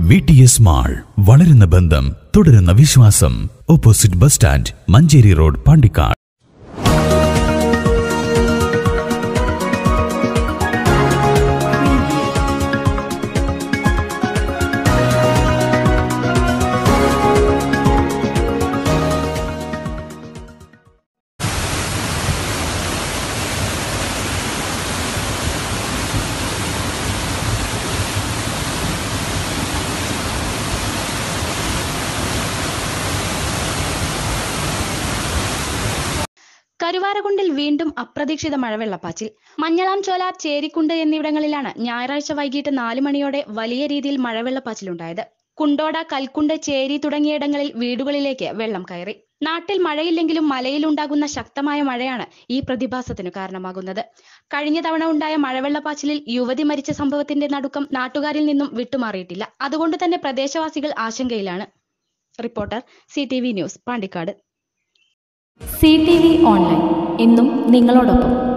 V T S mall വളരുന്ന ബന്ധം തുടരുന്ന വിശ്വാസം opposite bus stand Manjeri road Pandikkad കരുവാരകുണ്ടിൽ വീണ്ടും അപ്രതീക്ഷിത മഴവെള്ളപ്പാച്ചിൽ മഞ്ഞളാം ചോല ചേരിക്കുണ്ട് എന്നിവിടങ്ങളിലാണ് ഞായറാഴ്ച വൈകിട്ട് നാല് മണിയോടെ വലിയ രീതിയിൽ മഴവെള്ളപ്പാച്ചിലുണ്ടായത് കുണ്ടോട കൽക്കുണ്ട് ചേരി തുടങ്ങിയിടങ്ങളിൽ വീടുകളിലേക്ക് വെള്ളം കയറി നാട്ടിൽ മഴയില്ലെങ്കിലും മലയിലുണ്ടാകുന്ന ശക്തമായ മഴയാണ് ഈ പ്രതിഭാസത്തിനു കാരണമാകുന്നത് കഴിഞ്ഞ തവണ ഉണ്ടായ മഴവെള്ളപ്പാച്ചിലിൽ യുവതി മരിച്ച സംഭവത്തിന്റെ നടുക്കം നാട്ടുകാരിൽ നിന്നും വിട്ടുമാറിയിട്ടില്ല അതുകൊണ്ട് തന്നെ പ്രദേശവാസികൾ ആശങ്കയിലാണ് reporter C news Pandikkad C T V online എന്നും നിങ്ങളോടൊപ്പം